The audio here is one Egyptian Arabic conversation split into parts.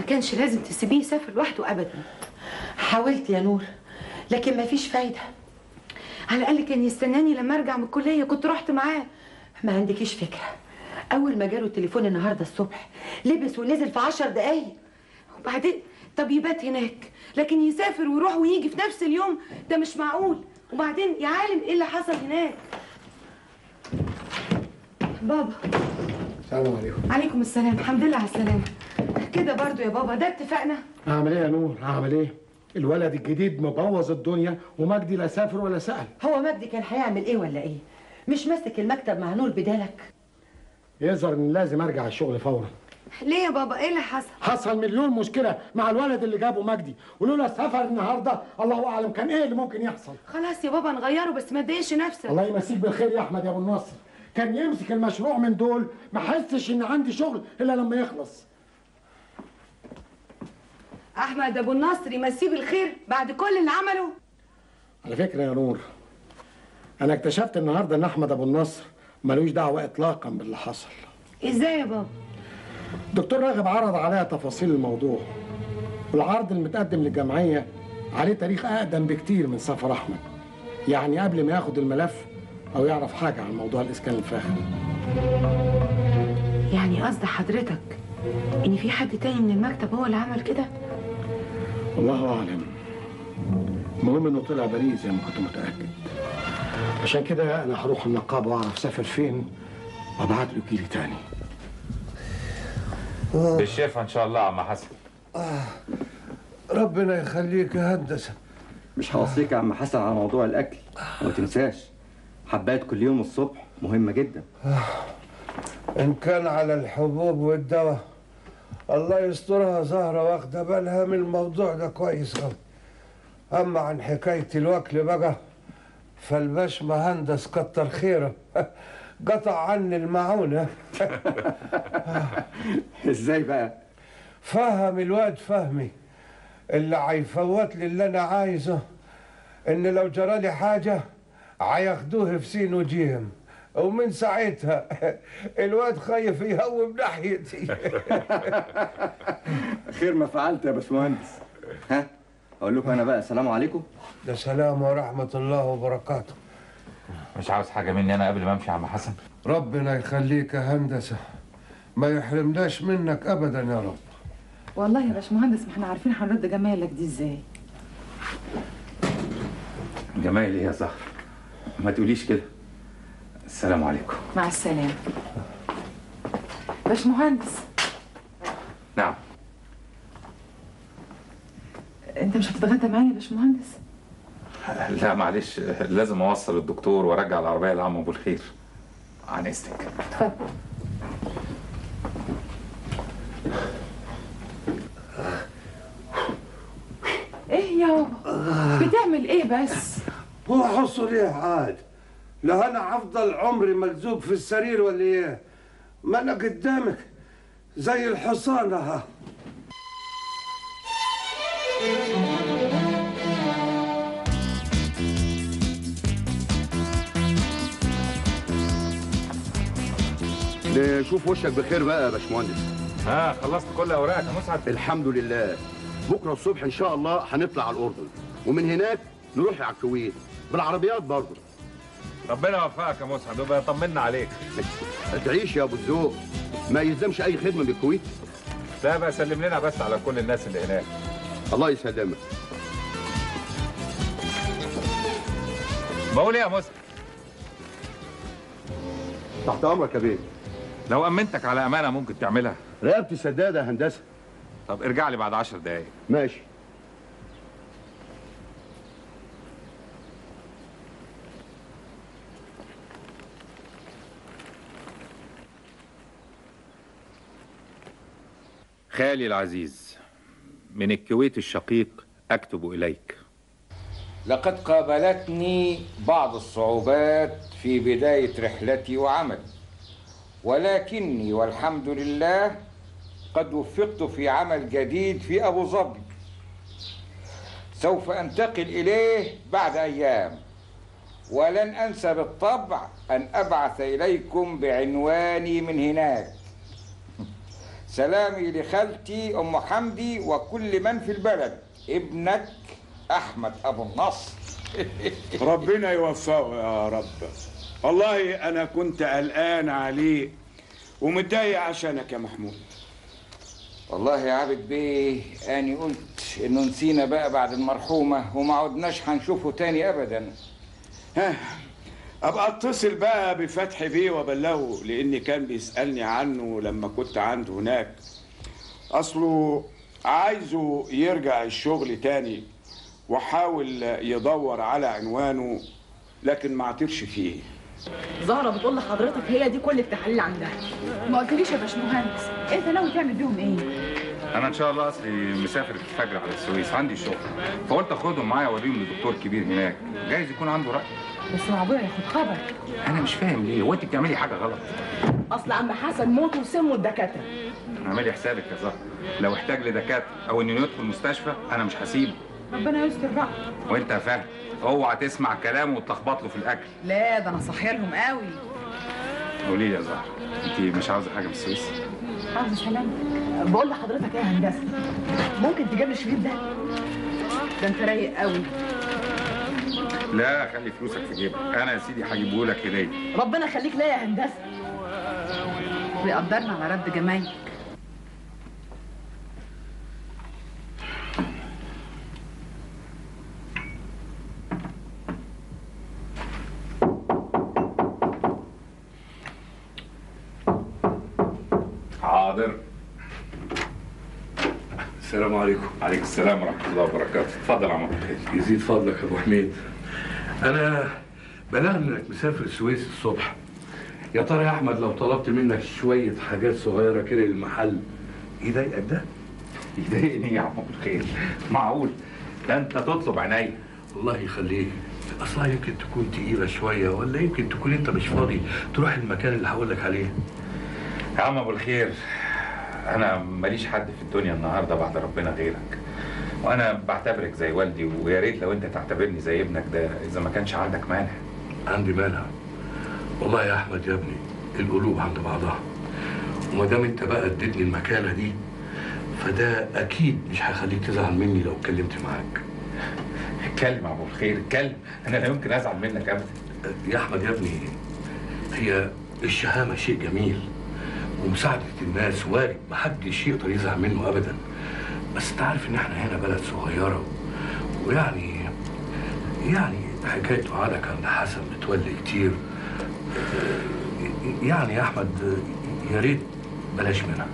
كانش لازم تسيبيه يسافر لوحده ابدا حاولت يا نور لكن مفيش فايده على الاقل كان يستناني لما ارجع من الكليه كنت رحت معاه ما عندكيش فكره اول ما جاله التليفون النهارده الصبح لبس ونزل في عشر دقايق وبعدين طب يبات هناك لكن يسافر ويروح ويجي في نفس اليوم ده مش معقول وبعدين يا عالم ايه اللي حصل هناك بابا السلام عليكم عليكم السلام الحمد لله على السلامه كده برضو يا بابا ده اتفقنا اعمل ايه يا نور اعمل ايه الولد الجديد مبوظ الدنيا ومجدي لا سافر ولا سأل هو مجدي كان هيعمل ايه ولا ايه مش ماسك المكتب مع نور بدالك يظهر ان لازم ارجع الشغل فورا ليه يا بابا ايه اللي حصل حصل مليون مشكله مع الولد اللي جابه مجدي ولولا السفر النهارده الله اعلم كان ايه اللي ممكن يحصل خلاص يا بابا نغيره بس ما تضايقش نفسك الله يمسيك بالخير يا احمد يا ابو النصر كان يمسك المشروع من دول ما حسش ان عندي شغل الا لما يخلص احمد ابو النصر يمسيه بالخير بعد كل اللي عمله على فكره يا نور انا اكتشفت النهارده ان احمد ابو النصر ملوش دعوه اطلاقا باللي حصل ازاي يا بابا الدكتور راغب عرض عليها تفاصيل الموضوع والعرض المتقدم للجمعية عليه تاريخ أقدم بكتير من سفر أحمد يعني قبل ما ياخد الملف أو يعرف حاجة عن موضوع الإسكان الفاخر يعني قصد حضرتك ان في حد تاني من المكتب هو اللي عمل كده الله أعلم المهم إنه طلع بريء زي ما كنت متأكد عشان كده أنا هروح النقابة وأعرف سافر فين وأبعت له كيلي تاني بالشفا ان شاء الله يا عم حسن ربنا يخليك يا هندسه مش هوصيك يا عم حسن على موضوع الاكل وما تنساش حبات كل يوم الصبح مهمه جدا ان كان على الحبوب والدواء الله يسترها زهره واخده بالها من الموضوع ده كويس قوي اما عن حكايه الوكل بقى فالباش مهندس كتر خيره قطع عني المعونه ازاي بقى فهم الواد فهمي اللي هيفوت لي اللي انا عايزه ان لو جرالي حاجه هياخدوه في سين وجيم ومن ساعتها الواد خايف يهوم ناحيتي خير ما فعلت يا باشمهندس ها اقول لكم انا بقى السلام عليكم ده سلام ورحمه الله وبركاته مش عاوز حاجه مني انا قبل ما امشي يا عم حسن ربنا يخليك يا هندسه ما يحرمناش منك ابدا يا رب والله يا باشمهندس ما احنا عارفين هنرد جمالك دي ازاي جمال ايه يا زهر ما تقوليش كده السلام عليكم مع السلامه باشمهندس نعم انت مش هتتغدى معايا يا باشمهندس لا معلش لازم اوصل الدكتور وارجع العربيه لعمه ابو الخير عن اذنك اتفضل ايه يابا بتعمل ايه بس هو حصل ايه عاد لا انا هفضل عمري ملزوق في السرير ولا ايه ما انا قدامك زي الحصان اها نشوف وشك بخير بقى يا باشمهندس ها خلصت كل اوراقك يا مسعد الحمد لله بكره الصبح ان شاء الله هنطلع على الاردن ومن هناك نروح على الكويت بالعربيات برضه ربنا يوفقك يا مسعد ويبقى يطمنا عليك تعيش يا ابو الذوق ما يلزمش اي خدمه من الكويت لا بقى سلم لنا بس على كل الناس اللي هناك الله يسلمك بقول ايه يا مسعد تحت امرك يا بيه لو امنتك على امانه ممكن تعملها رقبتي سداده يا هندسه طب ارجع لي بعد عشر دقايق ماشي خالي العزيز من الكويت الشقيق اكتب اليك لقد قابلتني بعض الصعوبات في بداية رحلتي وعملي ولكني والحمد لله قد وفقت في عمل جديد في أبو ظبي سوف أنتقل إليه بعد أيام ولن أنسى بالطبع أن أبعث إليكم بعنواني من هناك سلامي لخالتي ام حمدي وكل من في البلد ابنك احمد ابو النصر ربنا يوفقه يا رب والله انا كنت قلقان عليه ومتضايق عشانك يا محمود والله يا عابد بيه اني قلت انه نسينا بقى بعد المرحومه وما عدناش هنشوفه تاني ابدا ها ابقى اتصل بقى بفتحي بيه وابلغه لاني كان بيسالني عنه لما كنت عنده هناك اصله عايزه يرجع الشغل تاني وحاول يدور على عنوانه لكن ما عطرش فيه زهره بتقول لحضرتك هي دي كل التحاليل عندها ما قلتليش يا باشمهندس انت ناوي تعمل بيهم ايه انا ان شاء الله اصلي مسافر الفجر على السويس عندي شغل فقلت اخدهم معايا اوريهم لدكتور كبير هناك جايز يكون عنده راي بس معقول ياخد خبر انا مش فاهم ليه هو انت بتعملي حاجه غلط اصل عم حسن موت وسموا الدكاتره اعملي حسابك يا زهر لو احتاج لدكاتره او انه يدخل مستشفى انا مش هسيبه ربنا يستر بقى وانت يا فهد اوعى تسمع كلامه وتلخبط له في الاكل لا ده انا صحيه لهم قوي قولي لي يا زهر انت مش عاوزه حاجه من السويس عاوز سلام بقول لحضرتك ايه يا هندسه ممكن تجيب لي الشريط ده ده انت رايق قوي لا خلي فلوسك في جيبك انا يا سيدي هجيبه لك هديه ربنا يخليك ليا يا هندسه ويقدرنا على رد جمايلك حاضر السلام عليكم عليكم السلام ورحمه الله وبركاته اتفضل يا عم الخير يزيد فضلك يا ابو حميد انا بلغني انك مسافر السويس الصبح يا ترى يا احمد لو طلبت منك شويه حاجات صغيره كده للمحل يضايقك ده يضايقني يا عم الخير معقول ده انت تطلب عينيا الله يخليك اصلا يمكن تكون تقيله شويه ولا يمكن تكون انت مش فاضي تروح المكان اللي هقول لك عليه يا عم ابو الخير انا ماليش حد في الدنيا النهارده بعد ربنا غيرك وانا بعتبرك زي والدي ويا ريت لو انت تعتبرني زي ابنك ده اذا ما كانش عندك مانع عندي مانع والله يا احمد يا ابني القلوب عند بعضها وما دام انت بقى اديتني المكانه دي فده اكيد مش هيخليك تزعل مني لو اتكلمت معاك اتكلم يا ابو الخير اتكلم انا لا يمكن ازعل منك ابدا يا احمد يا ابني هي الشهامه شيء جميل ومساعده الناس وارد محدش يقدر يزعل منه ابدا بس انت عارف ان احنا هنا بلد صغيره ويعني يعني حكايته عنك عند حسن متولي كتير يعني يا احمد يا ريت بلاش منها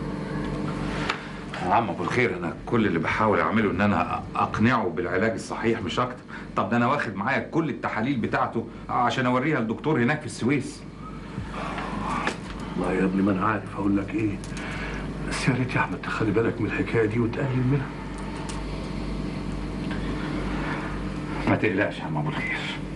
يا عم ابو الخير انا كل اللي بحاول اعمله ان انا اقنعه بالعلاج الصحيح مش اكتر طب ده انا واخد معايا كل التحاليل بتاعته عشان اوريها للدكتور هناك في السويس والله يا ابني ما انا عارف اقول لك ايه بس يا ريت يا احمد تخلي بالك من الحكايه دي وتقلل منها ما تقلقش يا عم ابو الخير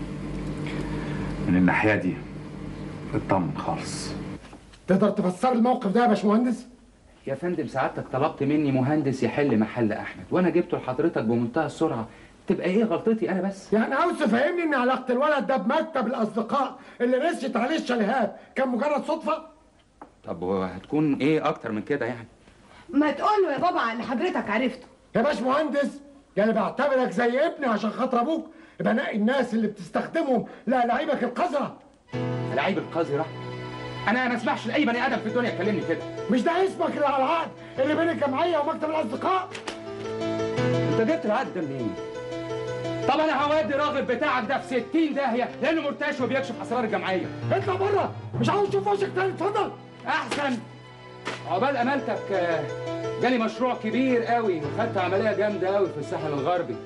من الناحيه دي اطمن خالص تقدر تفسر الموقف ده يا باشمهندس يا فندم سعادتك طلبت مني مهندس يحل محل احمد وانا جبته لحضرتك بمنتهى السرعه تبقى ايه غلطتي انا بس يعني عاوز تفهمني ان علاقه الولد ده بمكتب الاصدقاء اللي رشت عليه الشاليهات كان مجرد صدفه طب وهتكون ايه اكتر من كده يعني ما تقول له يا بابا على اللي حضرتك عرفته يا باشمهندس يا اللي بعتبرك زي ابني عشان خاطر ابوك يبقى نقي الناس اللي بتستخدمهم لألاعيبك القذره لعيب القذره انا ما اسمحش لاي بني ادم في الدنيا يكلمني كده مش ده اسمك اللي على العقد اللي بين الجمعيه ومكتب الاصدقاء انت جبت العقد ده منين طب انا هودي راغب بتاعك ده في 60 داهيه لانه مرتاش وبيكشف اسرار الجمعيه اطلع بره مش عاوز اشوف وشك تاني اتفضل احسن عقبال امالتك آه، جالي مشروع كبير قوي وخدت عمليه جامده قوي في الساحل الغربي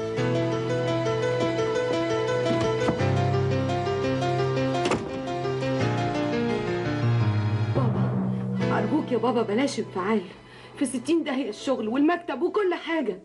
أرجوك يا بابا بلاش انفعال في ستين داهية الشغل والمكتب وكل حاجة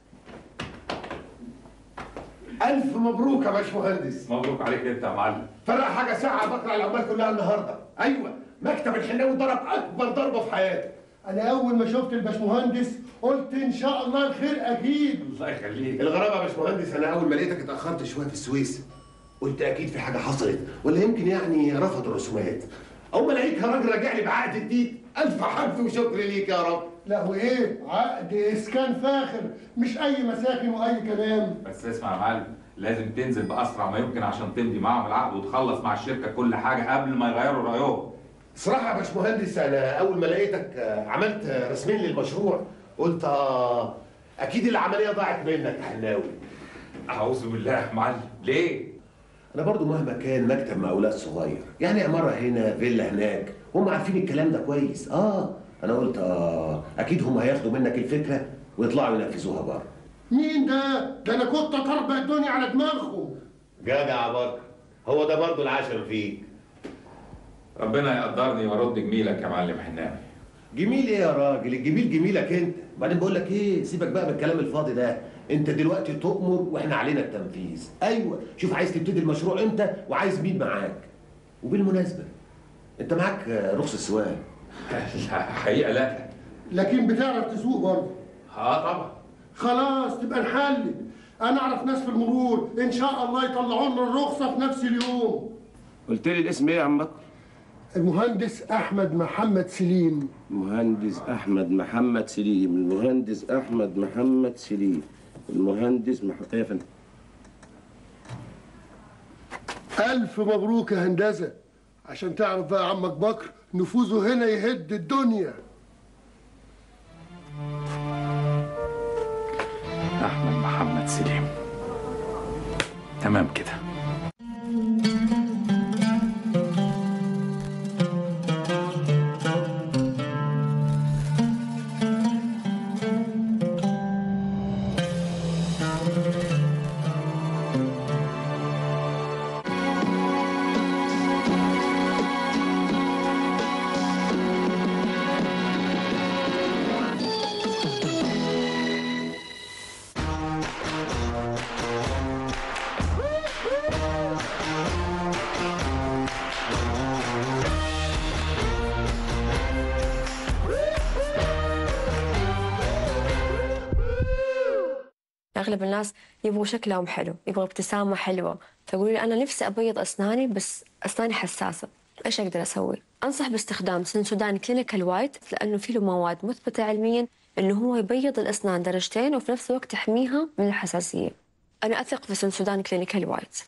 ألف مبروك يا باشمهندس مبروك عليك انت يا معلم فرق حاجة ساعة بقرا العمال كلها النهاردة أيوة مكتب الحناوي ضرب أكبر ضربة في حياته انا اول ما شفت الباشمهندس قلت ان شاء الله الخير اكيد الله يخليك الغرابة يا باشمهندس أنا أول ما لقيتك اتأخرت شوية في السويس قلت أكيد في حاجة حصلت ولا يمكن يعني رفضوا الرسومات أول ما لقيتها راجل راجع لي بعقد جديد الف حمد وشكر ليك يا رب لا وايه عقد اسكان فاخر مش اي مساكن واي كلام بس اسمع يا معلم لازم تنزل باسرع ما يمكن عشان تمضي معاهم العقد وتخلص مع الشركه كل حاجه قبل ما يغيروا رايهم صراحة يا باشمهندس أنا أول ما لقيتك آه، عملت آه، رسمين للمشروع قلت آه أكيد العملية ضاعت منك يا حلاوي اعوذ بالله يا معلم ليه؟ أنا برضو مهما كان مكتب مقاولات صغير يعني عمارة هنا فيلا هناك هم عارفين الكلام ده كويس آه أنا قلت آه أكيد هم هياخدوا منك الفكرة ويطلعوا ينفذوها بره مين ده ده انا كنت اطربق الدنيا على دماغهم جدع يا بكر هو ده برضو العشم فيك ربنا يقدرني وارد جميلك يا معلم حناوي جميل ايه يا راجل الجميل جميلك انت بعدين بقول لك ايه سيبك بقى من الكلام الفاضي ده انت دلوقتي تؤمر واحنا علينا التنفيذ ايوه شوف عايز تبتدي المشروع امتى وعايز مين معاك وبالمناسبه انت معاك آه، رخصه سواقه حقيقه لا لكن بتعرف تسوق برضه اه طبعا خلاص تبقى نحلل انا اعرف ناس في المرور ان شاء الله يطلعوا لنا الرخصه في نفس اليوم قلت لي الاسم ايه يا عم بكر المهندس احمد محمد سليم مهندس احمد محمد سليم المهندس احمد محمد سليم المهندس محمد ايه يا فندم الف مبروك يا هندسه عشان تعرف بقى عمك بكر نفوذه هنا يهد الدنيا احمد محمد سليم تمام كده اغلب الناس يبغوا شكلهم حلو يبغوا ابتسامه حلوه فيقولوا لي انا نفسي ابيض اسناني بس اسناني حساسه ايش اقدر اسوي انصح باستخدام سنسودان كلينيكال وايت لانه فيه له مواد مثبته علميا انه هو يبيض الاسنان درجتين وفي نفس الوقت يحميها من الحساسيه انا اثق في سنسودان كلينيكال وايت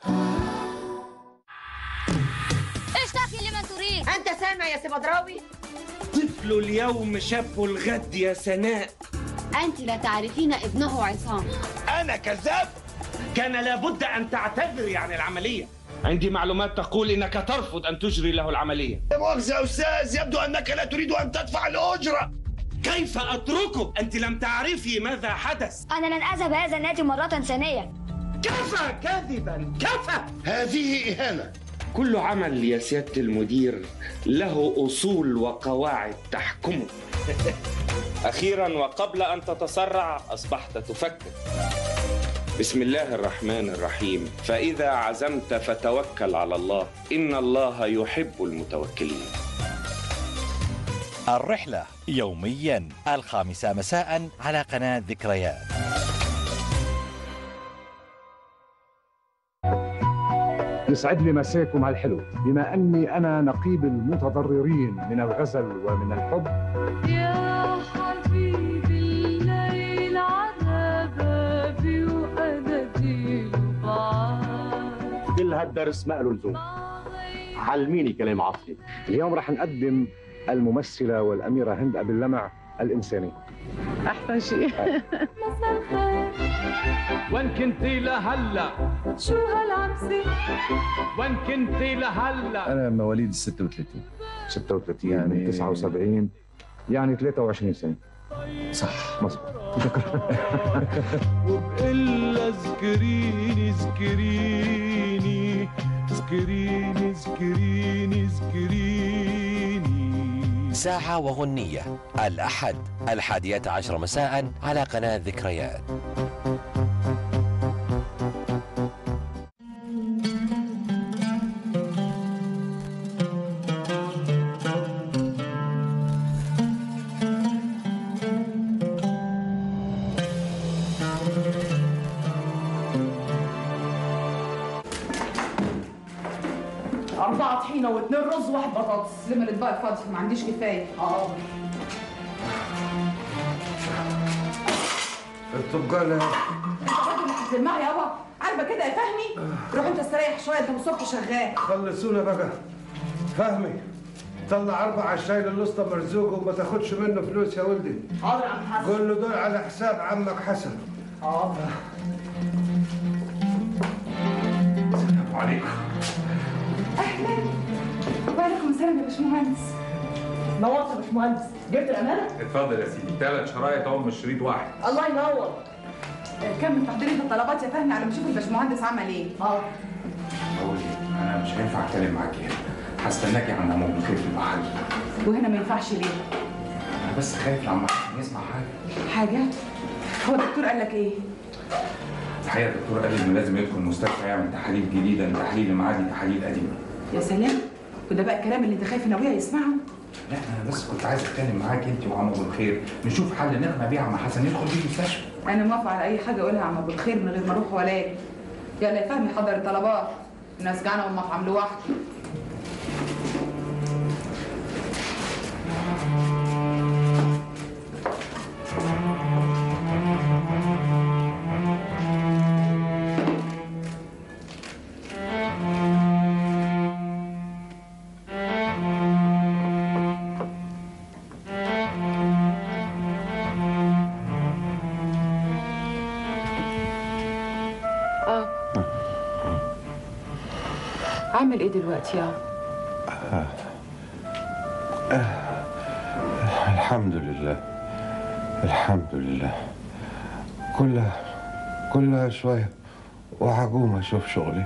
ايش تاكل لمن تريد انت سامع يا سي بدراوي طفل اليوم شاب الغد يا سناء انت لا تعرفين ابنه عصام أنا كذاب كان لابد أن تعتذري عن العملية عندي معلومات تقول إنك ترفض أن تجري له العملية لا مؤاخذة يا أستاذ يبدو أنك لا تريد أن تدفع الأجرة كيف أتركه؟ أنت لم تعرفي ماذا حدث انا لن اذهب هذا النادي مرة ثانية كفى كذبا كفى هذه إهانة كل عمل يا سيادة المدير له أصول وقواعد تحكمه أخيرا وقبل أن تتسرع أصبحت تفكر بسم الله الرحمن الرحيم فإذا عزمت فتوكل على الله إن الله يحب المتوكلين الرحلة يوميا الخامسة مساء على قناة ذكريات يسعد لي مساكم على الحلو بما أني أنا نقيب المتضررين من الغزل ومن الحب يا حبيبي الليل على بابي وانا دي بعاد كل هالدرس ما له لزوم علميني كلام عاطفي اليوم رح نقدم الممثلة والأميرة هند أبي اللمع الإنساني احسن شيء وين كنتي لهلا شو هالعبسة وين كنتي لهلا أنا مواليد 36 36 يعني 79 يعني 23 سنة صح مظبوط وبقلها اذكريني اذكريني اذكريني اذكريني اذكريني ساعة وغنية الأحد الحادية عشر مساء على قناة ذكريات أربعة طحين طحينه واتنين رز وواحد بطاطس لما الاطباق الفاضي ما عنديش كفايه اه الطبقانة انت برضه اللي هتلمعي يابا عارفه كده يا فهمي روح انت استريح شويه انت من الصبح شغال خلصونا بقى فهمي طلع اربع عشايل الوسطى مرزوق وما تاخدش منه فلوس يا ولدي حاضر يا عم حسن قول له دول على حساب عمك حسن حاضر وعليكم اهلا وعليكم السلام يا باشمهندس نورت يا باشمهندس جبت الامانه اتفضل يا سيدي ثلاث شرايط اهو مش شريط واحد الله ينور كمل تحضير انت الطلبات يا فهمي على ما اشوف الباشمهندس عمل ايه اه بقول ايه انا مش هينفع اتكلم معاكي هنا هستناكي عند عم بخير في المحل وهنا ما ينفعش ليه انا بس خايف لما حسن يسمع حاجه حاجه هو الدكتور قال لك ايه الحقيقه الدكتور قال لي انه لازم يدخل المستشفى يعمل تحاليل جديده من تحاليل المعادي تحاليل قديمه يا سلام وده بقى الكلام اللي انت خايف ان ابويا يسمعه لا انا بس كنت عايز اتكلم معاك انت وعم ابو الخير نشوف حل نقنع بيه عم حسن يدخل بيه المستشفى انا موافقه على اي حاجه اقولها يا عم ابو الخير من غير ما اروح ولا اجي يلا يا فهمي حضر الطلبات الناس جعانه والمطعم لوحده اه عامل ايه دلوقتي يا الحمد لله الحمد لله كلها كلها شوية وهقوم أشوف شغلي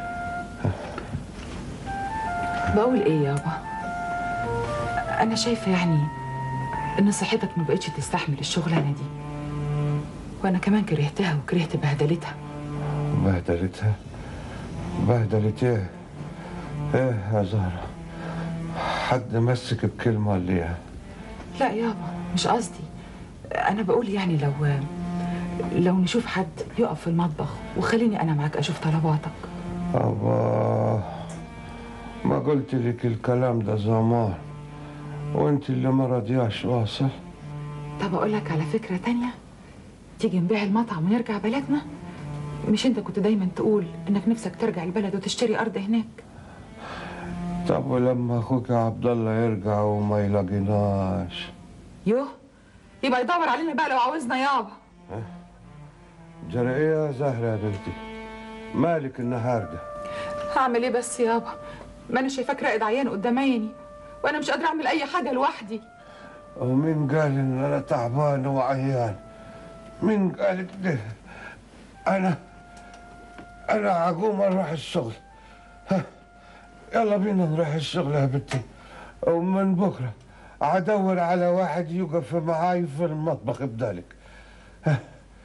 بقول ايه يابا انا شايفه يعني ان صحتك ما بقتش تستحمل الشغلانه دي وانا كمان كرهتها وكرهت بهدلتها بهدلتها بهدلت ايه ايه يا زهرة حد مسك بكلمة ولا ايه لا يابا مش قصدي انا بقول يعني لو لو نشوف حد يقف في المطبخ وخليني انا معاك اشوف طلباتك أبا ما قلت لك الكلام ده زمان وانت اللي ما رضياش واصل طب اقول لك على فكره تانية تيجي نبيع المطعم ونرجع بلدنا مش انت كنت دايما تقول انك نفسك ترجع البلد وتشتري ارض هناك طب ولما اخوك عبد الله يرجع وما يلاقيناش يوه يبقى يدور علينا بقى لو عاوزنا يابا جرى ايه يا زهرة يا بنتي مالك النهارده هعمل ايه بس يابا ما انا شايفاك راقد عيان قدام عيني وانا مش قادره اعمل اي حاجه لوحدي ومين قال ان انا تعبان وعيان مين قال كده انا انا هقوم اروح الشغل ها يلا بينا نروح الشغل يا بنتي ومن بكره هدور على واحد يقف معاي في المطبخ بدالك ها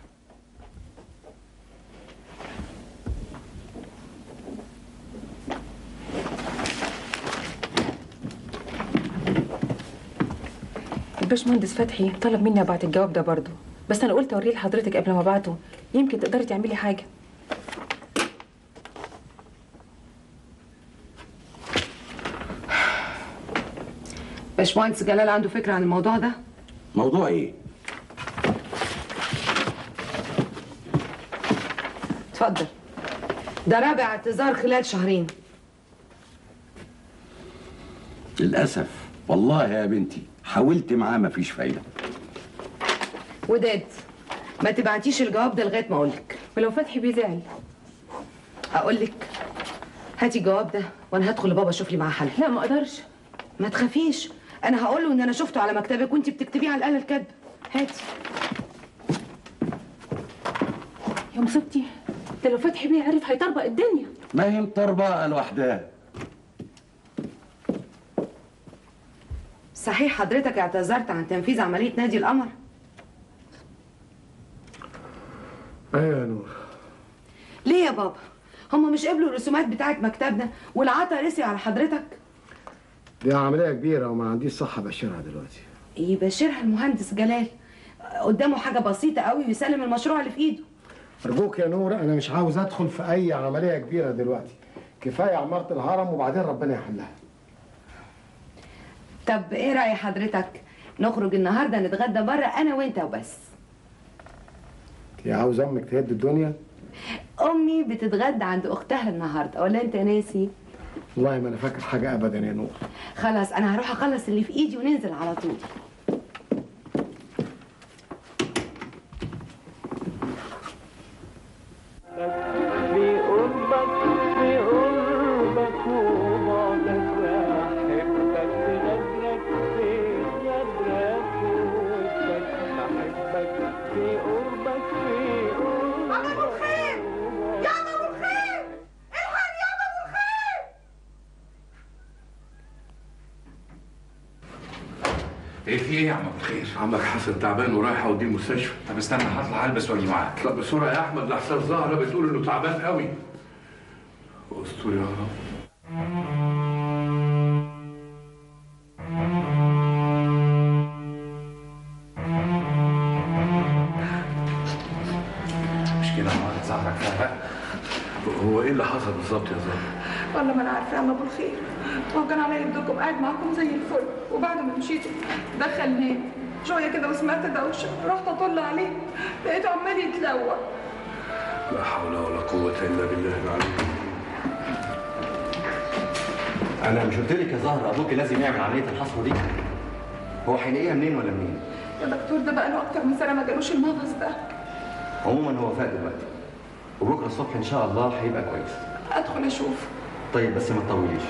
الباشمهندس فتحي طلب مني ابعت الجواب ده برضه بس انا قلت اوريه لحضرتك قبل ما ابعته يمكن تقدري تعملي حاجه باشمهندس جلال عنده فكره عن الموضوع ده موضوع ايه؟ اتفضل ده رابع اعتذار خلال شهرين للأسف والله يا بنتي حاولت معاه مفيش فايدة وداد ما تبعتيش الجواب ده لغايه ما اقول لك ولو فتحي بيزعل اقول لك هاتي الجواب ده وانا هدخل لبابا اشوف لي معاه حل لا ما اقدرش ما تخافيش انا هقول له ان انا شفته على مكتبك وانت بتكتبيه على الاله الكاتبه هاتي يا مصيبتي ده لو فتحي بيه عرف هيطربق الدنيا ما هي مطربقة لوحدها صحيح حضرتك اعتذرت عن تنفيذ عمليه نادي القمر ايوه يا نور ليه يا بابا هما مش قبلوا الرسومات بتاعت مكتبنا والعطا رسي على حضرتك دي عمليه كبيره وما عنديش صحه بشرها دلوقتي يبشرها المهندس جلال قدامه حاجه بسيطه قوي ويسلم المشروع اللي في ايده ارجوك يا نور انا مش عاوز ادخل في اي عمليه كبيره دلوقتي كفايه عماره الهرم وبعدين ربنا يحلها طب ايه رأي حضرتك نخرج النهارده نتغدى بره انا وانت وبس يا عاوز امك تهد الدنيا امي بتتغدى عند اختها النهارده ولا انت ناسي والله ما انا فاكر حاجه ابدا يا نور خلاص انا هروح اخلص اللي في ايدي وننزل على طول في قربك في قربك وبعدك بحبك غدرك في غدرك وبك بحبك في قربك في قربك أبو الخير يا أبو الخير الحق يا أبو الخير ايه في ايه يا عم ابو الخير؟ عمك حسن تعبان ورايح اوديه المستشفى طب استنى هطلع البس واجي معاك لا بسرعه يا احمد لحسن زهره بتقول انه تعبان قوي استر يا رب مش كده مرة زهرك فيها بقى هو ايه اللي حصل بالظبط يا زهره؟ والله ما انا عارفه يا عم ابو الخير هو كان عليا ابنكم قاعد معاكم زي الفل وبعد ما مشيتوا دخل نام شويه كده وسمعت دوشه رحت اطل عليه لقيته عمال يتلوى لا حول ولا قوه الا بالله العلي انا مش قلت لك يا زهره ابوك لازم يعمل عمليه الحصوه دي هو هيلاقيها منين ولا منين يا دكتور ده بقى له اكتر من سنه ما جالوش المغص ده عموما هو فاق دلوقتي وبكره الصبح ان شاء الله هيبقى كويس ادخل اشوف طيب بس ما تطوليش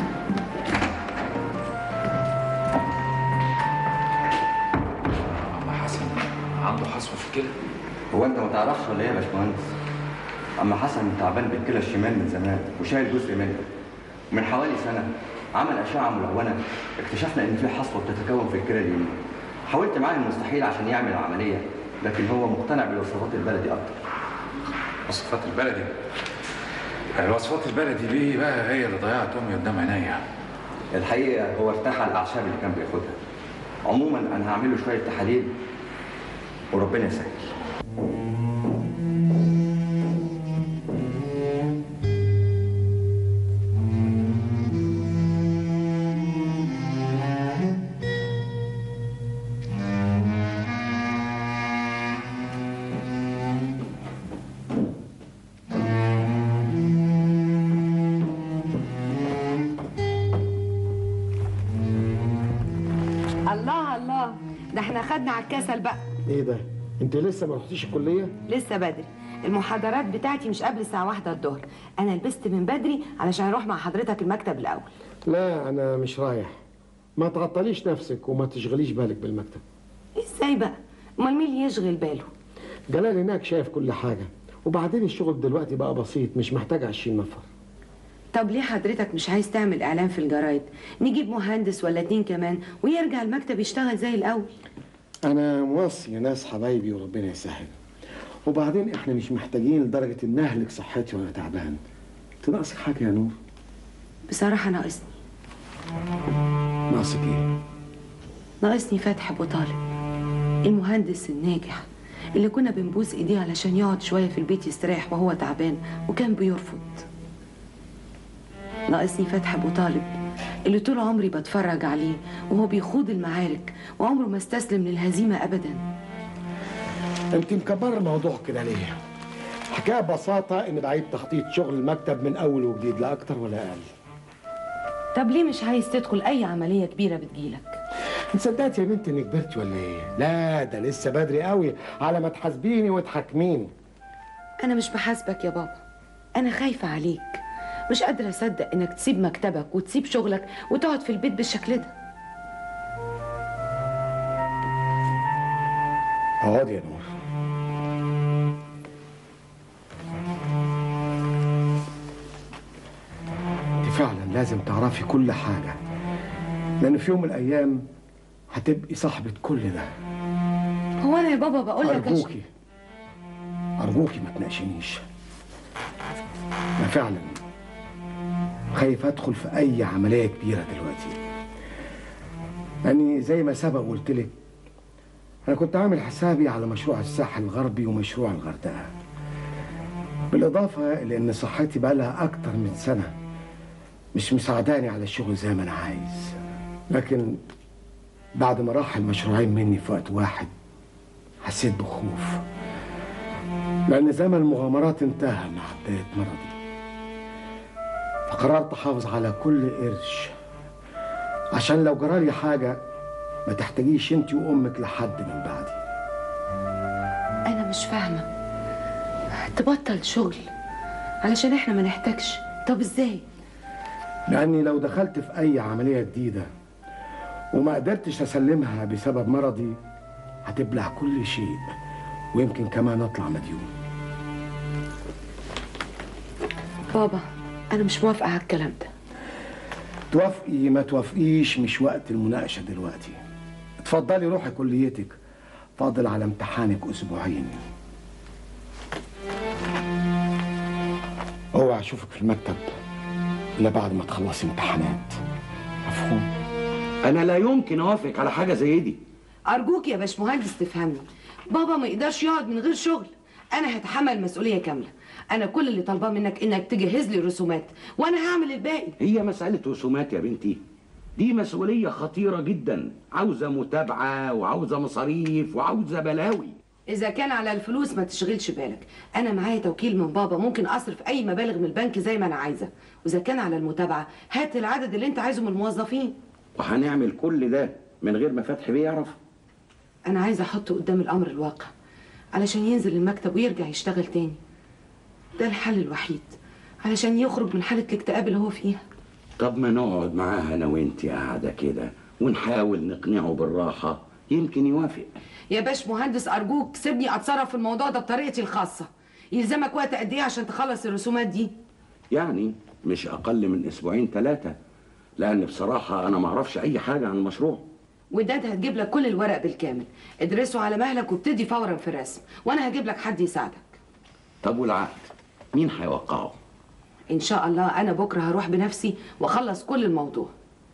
عم حسن عنده حصوة في الكلى هو انت ما تعرفش ولا ايه يا باشمهندس اما حسن تعبان بالكلى الشمال من زمان وشايل جزء منه من حوالي سنه عمل اشعه ملونه اكتشفنا ان في حصوه بتتكون في الكلى اليمين حاولت معاه المستحيل عشان يعمل العمليه لكن هو مقتنع بالوصفات البلدي اكتر وصفات البلدي الوصفات البلدي دي بقى هي اللي ضيعت امي قدام عينيا الحقيقه هو ارتاح على الاعشاب اللي كان بياخدها عموما انا هعمل له شويه تحاليل وربنا يسهل الله الله ده احنا خدنا على الكسل بقى ايه ده انت لسه ما رحتيش الكليه لسه بدري المحاضرات بتاعتي مش قبل الساعة واحدة الظهر أنا لبست من بدري علشان أروح مع حضرتك المكتب الأول لا انا مش رايح ما تعطليش نفسك وما تشغليش بالك بالمكتب إزاي بقى؟ أمال مين اللي يشغل باله؟ جلال هناك شايف كل حاجه وبعدين الشغل دلوقتي بقى بسيط مش محتاج 20 نفر طب ليه حضرتك مش عايز تعمل إعلان في الجرايد؟ نجيب مهندس ولا اتنين كمان ويرجع المكتب يشتغل زي الأول انا موصي ناس حبايبي وربنا يسهل وبعدين احنا مش محتاجين لدرجه ان اهلك صحتي وانا تعبان انت ناقصك حاجه يا نور بصراحة ناقصني ناقصك ايه ناقصني فتح أبو طالب المهندس الناجح اللي كنا بنبوس ايديه علشان يقعد شوية في البيت يستريح وهو تعبان وكان بيرفض ناقصني فتح أبو طالب اللي طول عمري بتفرج عليه وهو بيخوض المعارك وعمره ما استسلم للهزيمة أبدا انت مكبر الموضوع كده ليه حكايه ببساطه ان بعيد تخطيط شغل المكتب من اول وجديد لا اكتر ولا اقل طب ليه مش عايز تدخل أي عملية كبيرة بتجيلك انت صدقت يا بنت انك كبرتي ولا ايه لا ده لسه بدري قوي على ما تحاسبيني وتحاكميني أنا مش بحاسبك يا بابا أنا خايفة عليك مش قادرة أصدق إنك تسيب مكتبك وتسيب شغلك وتقعد في البيت بالشكل ده اقعدي يا نور انت فعلا لازم تعرفي كل حاجه لان في يوم من الايام هتبقي صاحبه كل ده هو أنا يا بابا بقول لك أرجوكي أرجوكي ما تناقشنيش أنا فعلا خايف أدخل في أي عملية كبيرة دلوقتي يعني زي ما سبق قلت لك أنا كنت عامل حسابي على مشروع الساحل الغربي ومشروع الغردقة بالإضافة لأن صحتي بقى لها أكتر من سنة مش مساعداني على الشغل زي ما انا عايز لكن بعد ما راح المشروعين مني في وقت واحد حسيت بخوف لأن زمن المغامرات انتهى مع بداية مرضي فقررت أحافظ على كل قرش عشان لو جرالي حاجة ما تحتاجيش انت وأمك لحد من بعدي أنا مش فاهمة تبطل شغل علشان إحنا ما نحتاجش طب إزاي؟ لأني لو دخلت في أي عملية جديدة وما قدرتش أسلمها بسبب مرضي هتبلع كل شيء ويمكن كمان أطلع مديون بابا أنا مش موافقة على الكلام ده توافقي ما توافقيش مش وقت المناقشة دلوقتي اتفضلي روحي كليتك فاضل على امتحانك أسبوعين اوعى أشوفك في المكتب إلا بعد ما تخلصي امتحانات مفهوم؟ انا لا يمكن اوافق على حاجه زي دي أرجوك يا باشمهندس تفهمني بابا ما يقدرش يقعد من غير شغل أنا هتحمل مسؤولية كاملة أنا كل اللي طالباه منك إنك تجهز لي رسومات وأنا هعمل الباقي هي مساله رسومات يا بنتي دي مسؤوليه خطيره جدا عاوزه متابعه وعاوزه مصاريف وعاوزه بلاوي إذا كان على الفلوس ما تشغلش بالك أنا معايا توكيل من بابا ممكن أصرف أي مبالغ من البنك زي ما أنا عايزة وإذا كان على المتابعة هات العدد اللي أنت عايزه من الموظفين وهنعمل كل ده من غير ما فتحي بيه يعرف أنا عايزة أحطه قدام الأمر الواقع علشان ينزل المكتب ويرجع يشتغل تاني ده الحل الوحيد علشان يخرج من حالة الاكتئاب اللي هو فيها طب ما نقعد معاها انا وانت قاعده كده ونحاول نقنعه بالراحه يمكن يوافق يا باش مهندس أرجوك سيبني أتصرف في الموضوع ده بطريقتي الخاصة يلزمك وقت قد إيه عشان تخلص الرسومات دي يعني مش اقل من اسبوعين ثلاثه لان بصراحه انا ما اعرفش اي حاجه عن المشروع وده انت هتجيب لك كل الورق بالكامل ادرسه على مهلك وابتدي فورا في الرسم وانا هجيب لك حد يساعدك طب والعقد مين هيوقعه ان شاء الله انا بكره هروح بنفسي واخلص كل الموضوع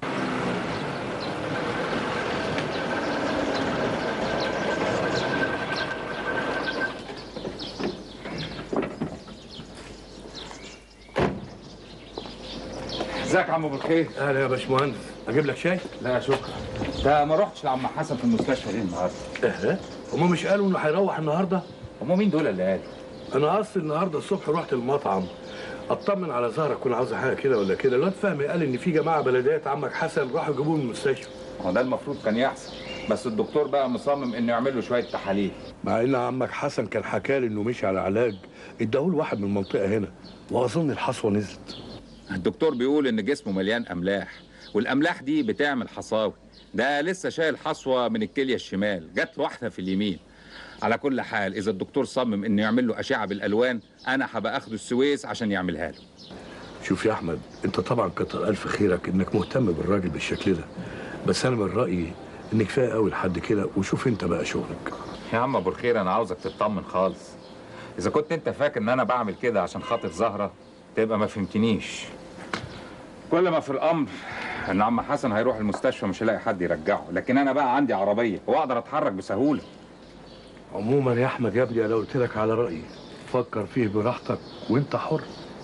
ازيك يا عم ابو الخير اهلا يا باشمهندس اجيب لك شاي لا شكرا ده ما رحتش لعم حسن في المستشفى ليه النهارده ايه هما مش قالوا انه هيروح النهارده هما مين دول اللي قالوا انا اصل النهارده الصبح رحت المطعم اطمن على زهره تكون عاوزه حاجه كده ولا كده الواد فهمي قال ان في جماعه بلديات عمك حسن راحوا يجيبوه من المستشفى هو ده المفروض كان يحصل بس الدكتور بقى مصمم انه يعمل له شويه تحاليل مع ان عمك حسن كان حكالي انه مشي على علاج اداهوله واحد من المنطقه هنا واظن الحصوه نزلت الدكتور بيقول ان جسمه مليان املاح والاملاح دي بتعمل حصاوي ده لسه شايل حصوه من الكليه الشمال جات له واحده في اليمين على كل حال اذا الدكتور صمم انه يعمل له اشعه بالالوان انا هبقى اخده السويس عشان يعملها له شوف يا احمد انت طبعا كتر الف خيرك انك مهتم بالراجل بالشكل ده بس انا من رايي ان كفايه قوي لحد كده وشوف انت بقى شغلك يا عم ابو الخير انا عاوزك تطمن خالص اذا كنت انت فاكر ان انا بعمل كده عشان خاطر زهره تبقى ما فهمتنيش كل ما في الامر ان عم حسن هيروح المستشفى مش هيلاقي حد يرجعه لكن انا بقى عندي عربيه واقدر اتحرك بسهوله عموما يا احمد يا ابني انا قلت لك على رايي فكر فيه براحتك وانت حر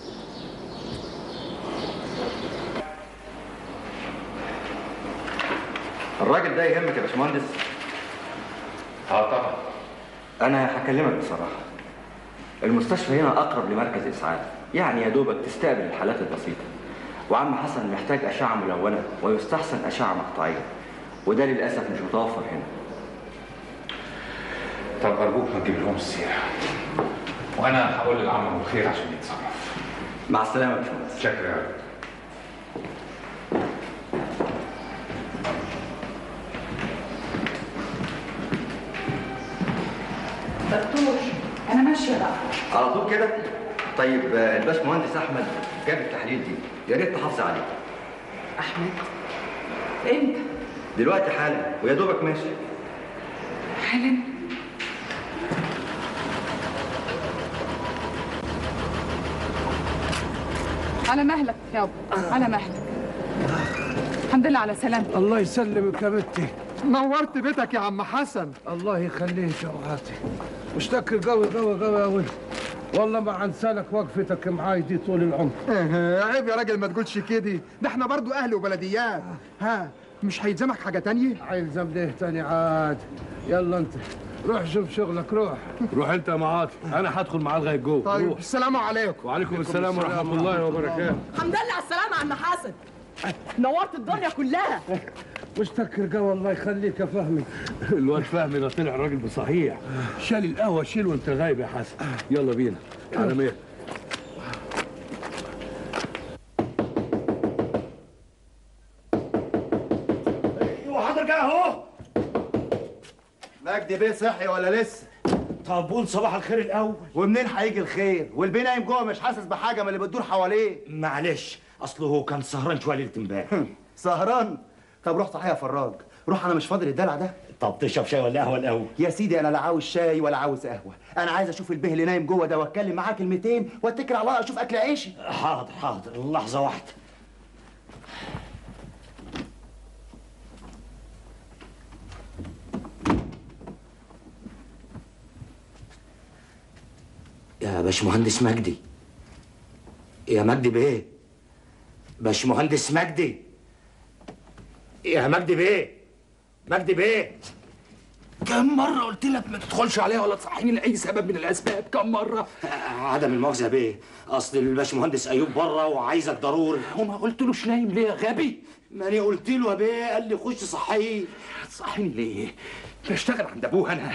الراجل ده يهمك يا باشمهندس اه طبعا انا هكلمك بصراحه المستشفى هنا اقرب لمركز اسعاف يعني يا دوبك تستقبل الحالات البسيطه وعم حسن محتاج اشعه ملونه ويستحسن اشعه مقطعيه وده للاسف مش متوفر هنا طب ارجوك ما تجيب لهم السيره وانا هقول للعم ابو الخير عشان يتصرف مع السلامه يا باشمهندس شكرا يا رب دكتور انا ماشيه بقى على طول كده طيب آه، الباشمهندس احمد جاب التحاليل دي يا ريت تحافظ عليه احمد امتى دلوقتي حالا ويا دوبك ماشي حالا على مهلك يابا على مهلك الحمد لله على سلامتك الله يسلمك يا بنتي نورت بيتك يا عم حسن الله يخليك يا وقعتي مشتكر قوي قوي قوي قوي والله ما هنسالك وقفتك معاي دي طول العمر عيب يا راجل ما تقولش كده ده احنا برضو اهل وبلديات ها مش هيلزمك حاجه تانية هيلزم ليه تاني عاد يلا انت روح شوف شغلك روح روح انت يا معاطي انا هدخل معاه لغايه جوه طيب روح. السلام عليكم وعليكم السلام ورحمه الله وبركاته الحمد لله على السلامة يا عم حسن نورت الدنيا كلها مستكر جو الله يخليك يا فهمي الواد فهمي ده طلع راجل بصحيح شال القهوه شيل وانت غايب يا حسن يلا بينا على مين وحاضر جاي اهو مجدي بيه صحي ولا لسه؟ طب قول صباح الخير الاول ومنين هيجي الخير؟ والبيه نايم جوه مش حاسس بحاجه من اللي بتدور حواليه معلش اصله هو كان سهران شويه ليله امبارح سهران؟ طب روح صحيح يا فراج روح انا مش فاضي للدلع ده طب تشرب شاي ولا قهوه الاول يا سيدي انا لا عاوز شاي ولا عاوز قهوه انا عايز اشوف البيه اللي نايم جوه ده واتكلم معاه كلمتين واتكل على الله اشوف اكل عيشي حاضر حاضر لحظه واحده يا باشمهندس مجدي يا مجدي بيه باشمهندس مجدي يا مجدي بيه مجدي بيه كم مرة قلت لك ما تدخلش عليها ولا تصحيني لأي سبب من الأسباب كم مرة عدم المؤاخذة بيه أصل الباشمهندس أيوب بره وعايزك ضروري وما قلتلوش نايم ليه يا غبي ماني قلت له يا بيه قال لي خش صحيه تصحيني ليه بشتغل عند أبوها أنا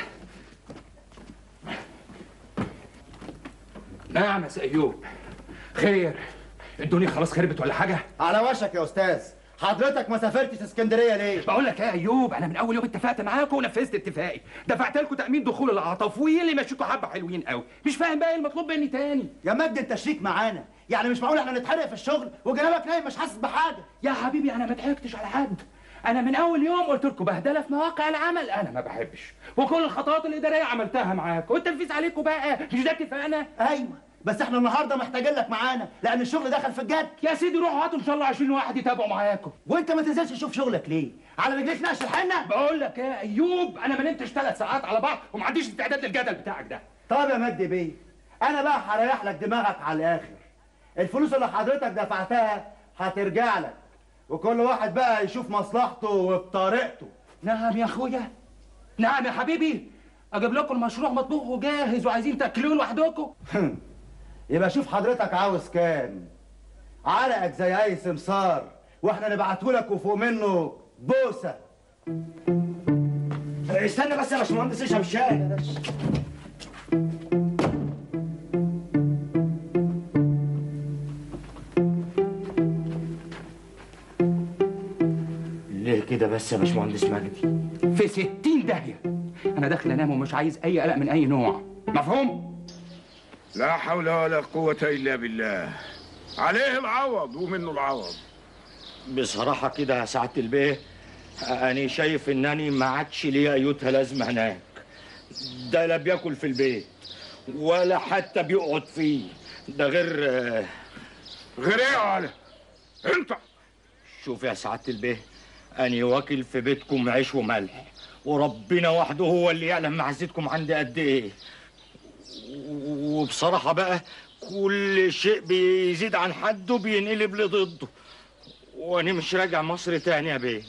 نعم يا سي أيوب خير الدنيا خلاص خربت ولا حاجة على وشك يا استاذ حضرتك ما سافرتش اسكندريه ليه بقول لك ايه يا ايوب انا من اول يوم اتفقت معاكم ونفذت اتفاقي دفعت لكم تامين دخول العطف واللي مشيكوا حبه حلوين قوي مش فاهم بقى إيه المطلوب مني تاني يا مجدي انت شريك معانا يعني مش معقول احنا نتحرق في الشغل وجنابك نايم مش حاسس بحاجه يا حبيبي انا ما ضحكتش على حد انا من اول يوم قلت لكم بهدله في مواقع العمل انا ما بحبش وكل الخطوات الاداريه عملتها معاك والتنفيذ عليكم بقى مش ده اتفقنا ايوه بس احنا النهارده محتاجين لك معانا لان الشغل دخل في الجد يا سيدي روحوا هاتوا ان شاء الله 20 واحد يتابعوا معاكم وانت ما تنزلش تشوف شغلك ليه على رجليك نقش الحنه بقول لك ايه يا ايوب انا ما نمتش ثلاث ساعات على بعض وما عنديش استعداد للجدل بتاعك ده طب يا مجدي بيه انا بقى هريح لك دماغك على الاخر الفلوس اللي حضرتك دفعتها هترجع لك وكل واحد بقى يشوف مصلحته وبطريقته نعم يا اخويا نعم يا حبيبي اجيب لكم المشروع مطبوخ وجاهز وعايزين تاكلوه لوحدكم يبقى شوف حضرتك عاوز كام عرقك زي اي سمسار واحنا نبعتهولك وفوق منه بوسه استنى بس يا باشمهندس اشرب الشاي ليه كده بس يا باشمهندس مجدي في ستين داهية أنا داخل أنام ومش عايز أي قلق من أي نوع مفهوم؟ لا حول ولا قوة إلا بالله عليه العوض ومنه العوض بصراحة كده يا سعادة البيه أنا شايف إنني ما عادش ليا أيوتها لازمة هناك ده لا بياكل في البيت ولا حتى بيقعد فيه ده غير غير إيه يا علي؟ أنت شوف يا سعادة البيه أنا واكل في بيتكم عيش وملح وربنا وحده هو اللي يعلم معزتكم عندي قد إيه وبصراحة بقى كل شيء بيزيد عن حده بينقلب لضده وأنا مش راجع مصر تاني يا بيه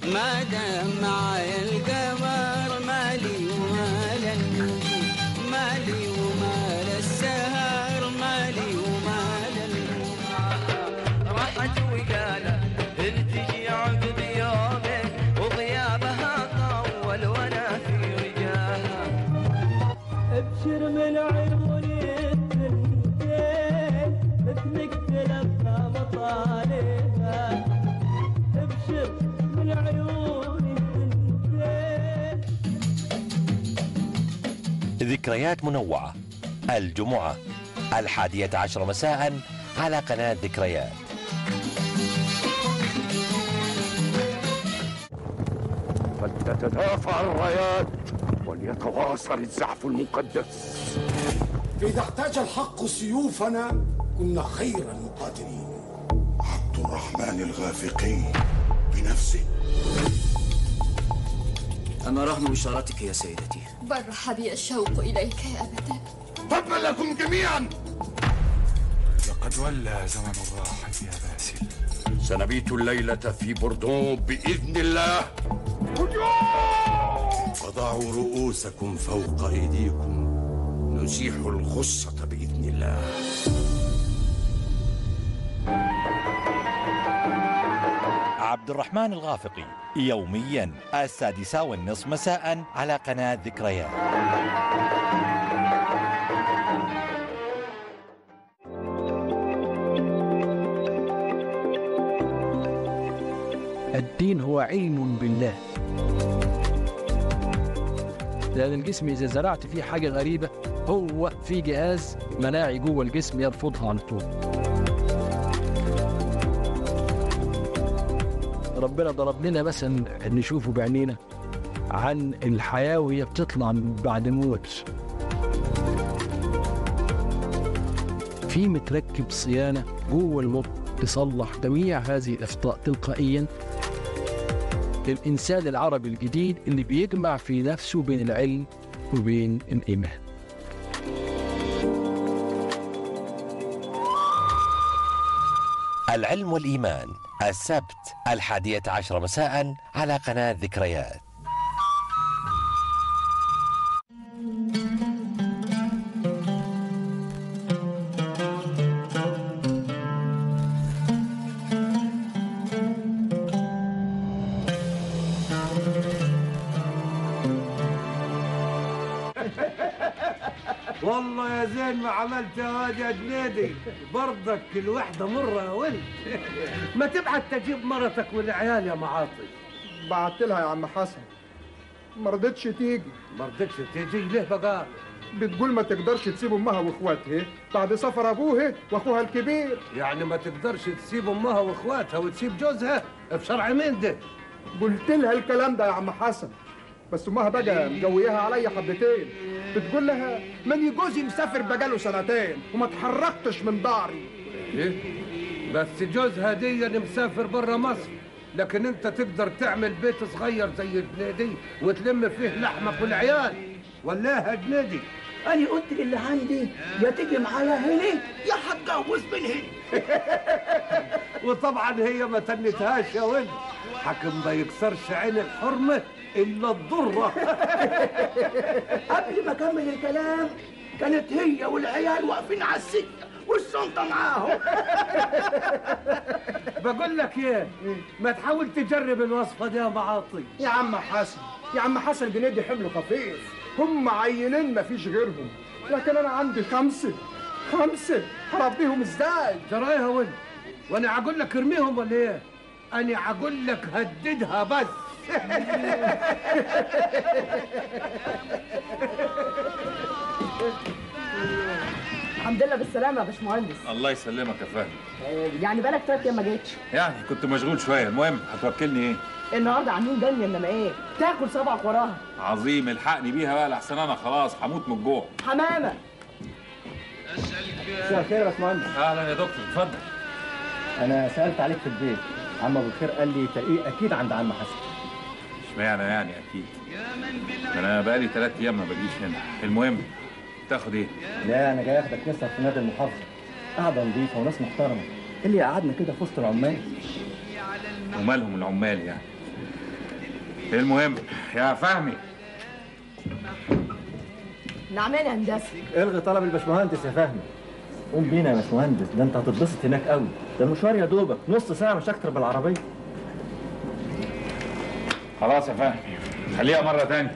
ما دام معايا القمر مالي ومال النجوم مالي ومال السهر مالي ومال النجوم راحت وقالت ارتجي عقب يومين وغيابها طول وانا في رجاها ابشر من عيوني الثنتين مثلك تلبى مطالبها ابشر من عيوني الثنتين ذكريات منوعة الجمعة الحادية عشر مساء على قناة ذكريات فلتتدافع الرايات وليتواصل الزعف المقدس إذا احتاج الحق سيوفنا كنا خير المقاتلين عبد الرحمن الغافقي بنفسه أما رغم إشارتك يا سيدتي برح بي الشوق إليك يا أبدا تبا لكم جميعا لقد ولى زمن الراحة يا باسل سنبيت الليلة في بوردون بإذن الله فضعوا رؤوسكم فوق أيديكم نزيح الغصة بإذن الله عبد الرحمن الغافقي يوميا السادسة والنصف مساء على قناة ذكريات الدين هو علم بالله لأن الجسم إذا زرعت فيه حاجة غريبة هو في جهاز مناعي جوه الجسم يرفضها على طول ربنا ضرب لنا مثلا نشوفه بعينينا عن الحياة وهي بتطلع من بعد الموت في متركب صيانة جوه المخ تصلح جميع هذه الأخطاء تلقائيا الإنسان العربي الجديد اللي بيجمع في نفسه بين العلم وبين الإيمان العلم والإيمان السبت الحادية عشر مساء على قناة ذكريات والله يا زين ما عملت يا واد يا جنيدي برضك الوحدة مرة يا ولد ما تبعت تجيب مرتك والعيال يا معاطي بعت لها يا عم حسن ما رضتش تيجي ما رضتش تيجي ليه بقى بتقول ما تقدرش تسيب امها واخواتها بعد سفر ابوها واخوها الكبير يعني ما تقدرش تسيب امها واخواتها وتسيب جوزها في شرع مين ده قلت لها الكلام ده يا عم حسن بس امها بقى مجوياها عليا حبتين بتقول لها ماني جوزي مسافر بقاله سنتين وما اتحركتش من داري ايه بس جوزها دي اللي مسافر بره مصر لكن انت تقدر تعمل بيت صغير زي جنيدي وتلم فيه لحمك والعيال ولا يا جنيدي أنا قلت اللي عندي يا تيجي معايا هنا يا هتجوز من هنا وطبعا هي ما تنتهاش يا ولد حكم ما يكسرش عين الحرمه الا الضره قبل ما أكمل الكلام كانت هي والعيال واقفين على السكة والشنطة معاهم بقول لك ايه ما تحاول تجرب الوصفه دي يا معاطي يا عم حسن يا عم حسن جنيدي حمله خفيف هم عينين ما فيش غيرهم لكن انا عندي خمسه خمسه هربيهم ازاي جرايها يا ولد وانا هقول لك ارميهم ولا ايه انا هقول لك هددها بس الحمد لله بالسلامه يا باشمهندس الله يسلمك يا فهمي يعني بالك ثلاث ايام ما جيتش يعني كنت مشغول شويه المهم هتوكلني ايه النهارده عاملين دنيا انما ايه تاكل صبعك وراها عظيم الحقني بيها بقى لحسن انا خلاص هموت من الجوع حمامه مساء الخير يا باشمهندس اهلا يا دكتور اتفضل انا سالت عليك في البيت عم ابو الخير قال لي تلاقيه اكيد عند عم حسن اشمعنى يعني اكيد ده انا بقالي ثلاث ايام ما بجيش هنا المهم تاخد ايه لا انا جاي اخدك نسهر في نادي المحافظه قاعده نظيفه وناس محترمه اللي قعدنا كده في وسط العمال ومالهم العمال يعني المهم يا فهمي نعمل هندسه الغي طلب الباشمهندس يا فهمي قوم بينا يا باشمهندس ده انت هتتبسط هناك قوي ده المشوار يا دوبك نص ساعه مش اكتر بالعربيه خلاص يا فهمي خليها مرة تانية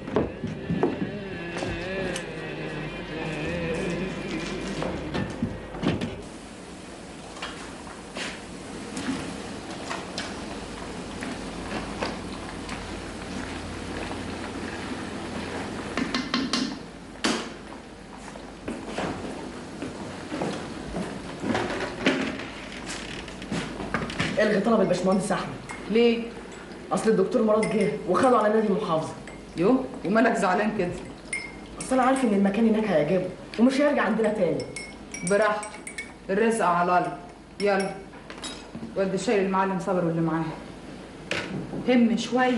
الغي طلب الباشمهندس احمد ليه؟ اصل الدكتور مراد جه وخده على نادي المحافظه يو ومالك زعلان كده اصل انا عارف ان المكان هناك هيعجبه ومش هيرجع عندنا تاني براحته الرزق على الله يلا ودي شايل المعلم صبر واللي معاه هم شويه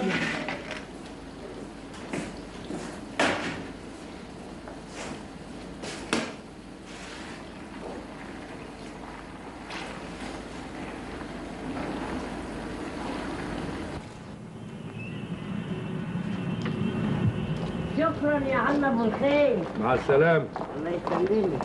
شكرا يا عم ابو الخير مع السلامة الله يسلمك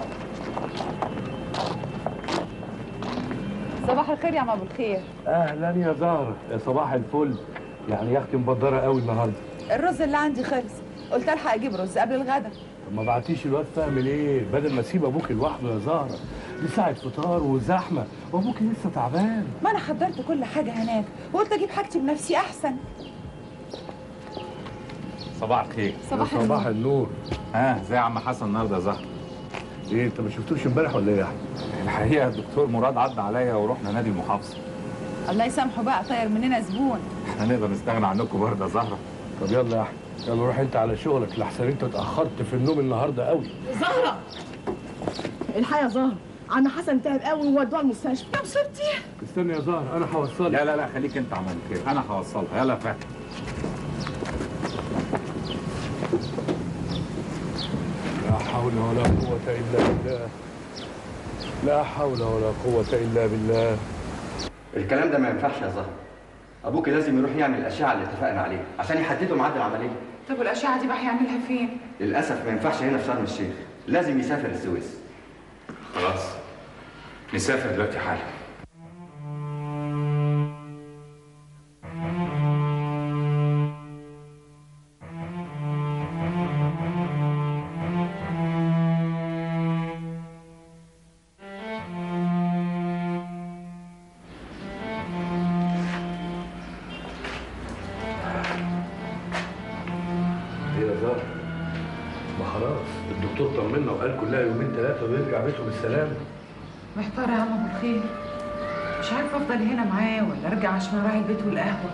صباح الخير يا عم ابو الخير اهلا يا زهرة يا صباح الفل يعني يا اختي مبدرة قوي النهارده الرز اللي عندي خلص قلت الحق اجيب رز قبل الغدا طب ما بعتيش الواد فهمي ليه بدل ما اسيب ابوك لوحده يا زهرة دي ساعة فطار وزحمة وابوك لسه تعبان ما انا حضرت كل حاجه هناك وقلت اجيب حاجتي بنفسي احسن صباح الخير صباح يا صباح النور ها ازاي يا عم حسن النهارده يا زهر ايه انت ما شفتوش امبارح ولا ايه يا احمد الحقيقه الدكتور مراد عدى عليا ورحنا نادي المحافظه الله يسامحه بقى طاير مننا زبون احنا نقدر نستغنى عنكم برضه يا زهره طب يلا يا احمد يلا روح انت على شغلك لحسن انت اتاخرت في النوم النهارده قوي زهره الحقيقه يا زهره عم حسن تعب قوي وودوه المستشفى يا مصيبتي استنى يا زهر انا هوصلك لا لا لا خليك انت عمل خير انا هوصلها يلا يا فهمي لا حول ولا قوة إلا بالله لا حول ولا قوة إلا بالله الكلام ده ما ينفعش يا زهر ابوك لازم يروح يعمل الاشعه اللي اتفقنا عليها عشان يحددوا ميعاد العمليه طب والاشعه دي بقى هيعملها فين للاسف ما ينفعش هنا في شرم الشيخ لازم يسافر السويس خلاص نسافر دلوقتي حالا ايه يا زهر ما خلاص الدكتور طمنا وقال كلها يومين ثلاثة ويرجع بيته بالسلامة محتاره يا عم ابو الخير مش عارفه افضل هنا معاه ولا ارجع عشان اراعي البيت والقهوه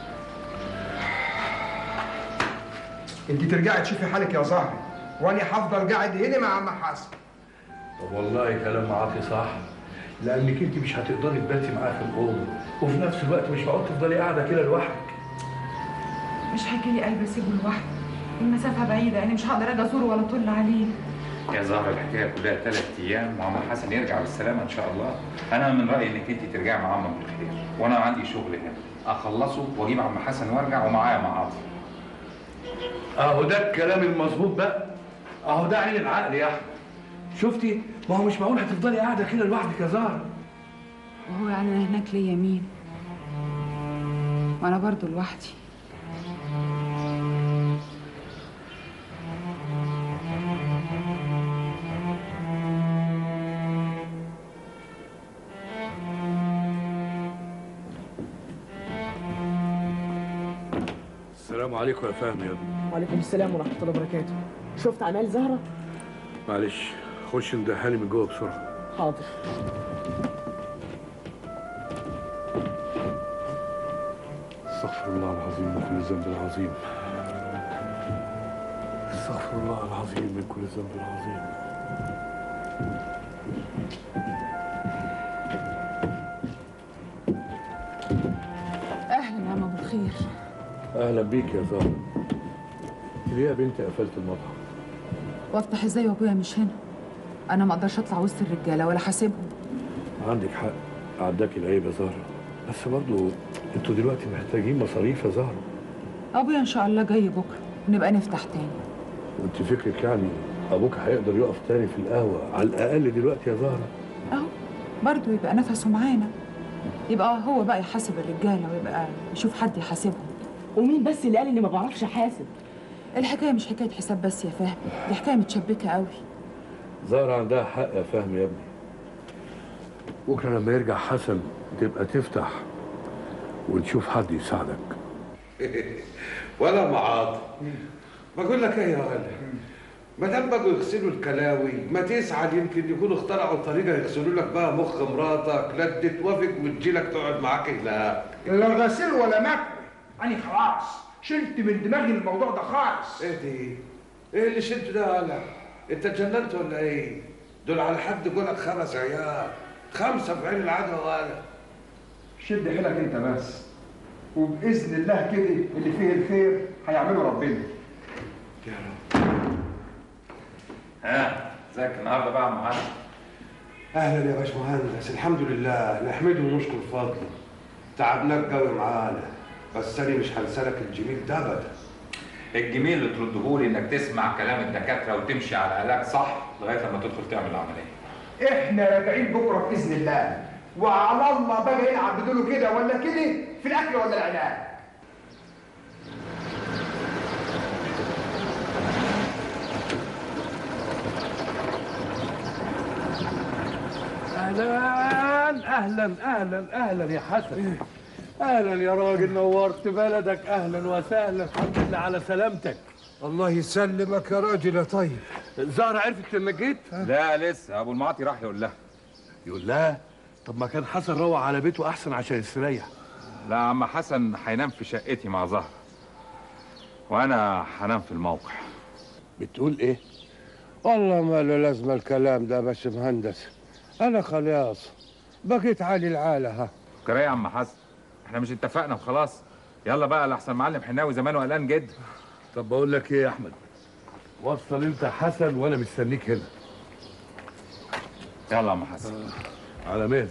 انت ترجعي تشوفي حالك يا زهر وانا هفضل قاعد هنا مع عم حسن طب والله كلام عاطي صح لانك انت مش هتقدري تباتي معاه في الاوضه وفي نفس الوقت مش معقول تفضلي قاعده كده لوحدك مش هيجي لي قلب اسيبه لوحده المسافه بعيده يعني مش هقدر اجي ازوره ولا اطل عليه يا زهر الحكايه كلها ثلاث ايام وعم حسن يرجع بالسلامه ان شاء الله انا من رايي انك انت ترجعي مع عم بالخير وانا عندي شغل هنا اخلصه واجيب عم حسن وارجع ومعايا معاطي اهو ده الكلام المظبوط بقى اهو ده عين العقل يا احمد شفتي ما هو مش معقول هتفضلي قاعده كده لوحدك يا زهر وهو يعني انا هناك ليا مين وانا برضو لوحدي السلام عليكم يا فهمي يا ابني وعليكم السلام ورحمه الله وبركاته شفت اعمال زهره معلش خش ندهاني من جوه بسرعه حاضر استغفر الله العظيم من كل ذنب عظيم استغفر الله العظيم من كل ذنب عظيم اهلا يا عم ابو الخير اهلا بيك يا زهر ليه يا بنتي قفلت المطعم وافتح ازاي وابويا مش هنا انا ما اقدرش اطلع وسط الرجاله ولا حاسبهم عندك حق عداك العيب يا زهرة بس برضو انتوا دلوقتي محتاجين مصاريف يا زهرة ابويا ان شاء الله جاي بكره نبقى نفتح تاني وانت فكرك يعني ابوك هيقدر يقف تاني في القهوه على الاقل دلوقتي يا زهره اهو برضه يبقى نفسه معانا يبقى هو بقى يحاسب الرجاله ويبقى يشوف حد يحاسبهم ومين بس اللي قال اني ما بعرفش احاسب الحكايه مش حكايه حساب بس يا فهمي دي حكايه متشبكه قوي زهره عندها حق يا فهمي يا ابني بكره لما يرجع حسن تبقى تفتح ونشوف حد يساعدك ولا معاط بقول لك ايه يا غالي ما دام بقوا يغسلوا الكلاوي ما تسعد يمكن يكونوا اخترعوا طريقه يغسلوا لك بقى مخ مراتك لا دي توافق وتجيلك تقعد معاك هناك لا غسيل ولا مكوي أنا خلاص شلت من دماغي الموضوع ده خالص ايه دي؟ ايه اللي شلته ده يا هلا؟ انت اتجننت ولا ايه؟ دول على حد قولك خمس عيال خمسه في عين العدوى ولا شد حيلك انت بس وباذن الله كده اللي فيه الخير هيعمله ربنا ها ازيك النهارده بقى يا عم حسن اهلا يا باشمهندس الحمد لله نحمده ونشكر فضله تعبناك قوي معانا بس انا مش هنسالك الجميل ده ابدا الجميل اللي تردهولي انك تسمع كلام الدكاتره وتمشي على علاج صح لغايه لما تدخل تعمل العمليه احنا راجعين بكره باذن الله وعلى الله بقى يلعب بدوله كده ولا كده في الاكل ولا العلاج اهلا اهلا اهلا اهلا يا حسن اهلا يا راجل نورت بلدك اهلا وسهلا الحمد لله على سلامتك الله يسلمك يا راجل يا طيب زهرة عرفت انك جيت؟ لا لسه ابو المعاطي راح يقول لها يقول لها طب ما كان حسن روح على بيته احسن عشان يستريح لا عم حسن هينام في شقتي مع زهر وانا هنام في الموقع بتقول ايه والله ما له لازمه الكلام ده يا باشمهندس انا خلاص بقيت عالي العاله ها كرايه يا عم حسن احنا مش اتفقنا وخلاص يلا بقى لحسن معلم حناوي زمانه قلقان جدا طب بقول لك ايه يا احمد وصل انت حسن وانا مستنيك هنا يلا يا عم حسن على مهلك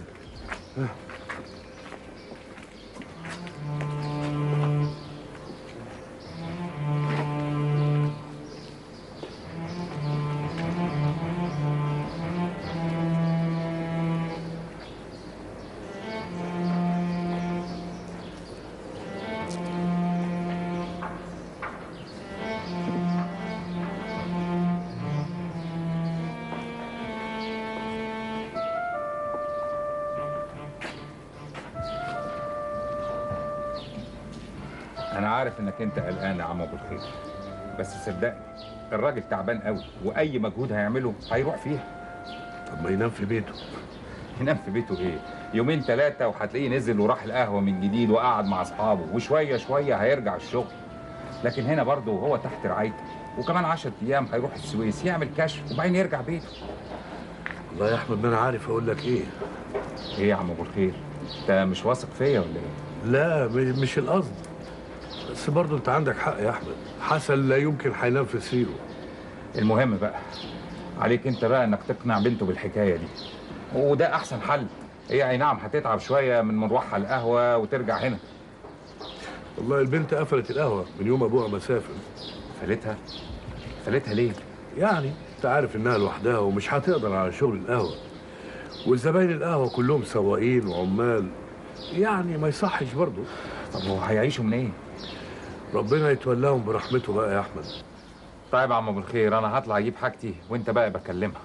انا عارف انك انت قلقان يا عم ابو الخير بس صدقني الراجل تعبان قوي واي مجهود هيعمله هيروح فيها طب ما ينام في بيته ينام في بيته ايه يومين ثلاثه وهتلاقيه نزل وراح القهوه من جديد وقعد مع اصحابه وشويه شويه هيرجع الشغل لكن هنا برضه هو تحت رعايتك وكمان 10 ايام هيروح السويس يعمل كشف وبعدين يرجع بيته والله يا احمد ما انا عارف اقول لك ايه ايه يا عم ابو الخير انت مش واثق فيا ولا ايه لا م- مش القصد بس برضه انت عندك حق يا احمد حسن لا يمكن هينام في سريره المهم بقى عليك انت بقى انك تقنع بنته بالحكايه دي وده احسن حل هي اي نعم هتتعب شويه من مروحها القهوه وترجع هنا والله البنت قفلت القهوه من يوم ابوها ما سافر فلتها فلتها ليه يعني انت عارف انها لوحدها ومش هتقدر على شغل القهوه والزباين القهوه كلهم سواقين وعمال يعني ما يصحش برضه طب هو هيعيشوا منين؟ إيه؟ ربنا يتولاهم برحمته بقى يا احمد طيب يا عم ابو الخير انا هطلع اجيب حاجتي وانت بقى بكلمها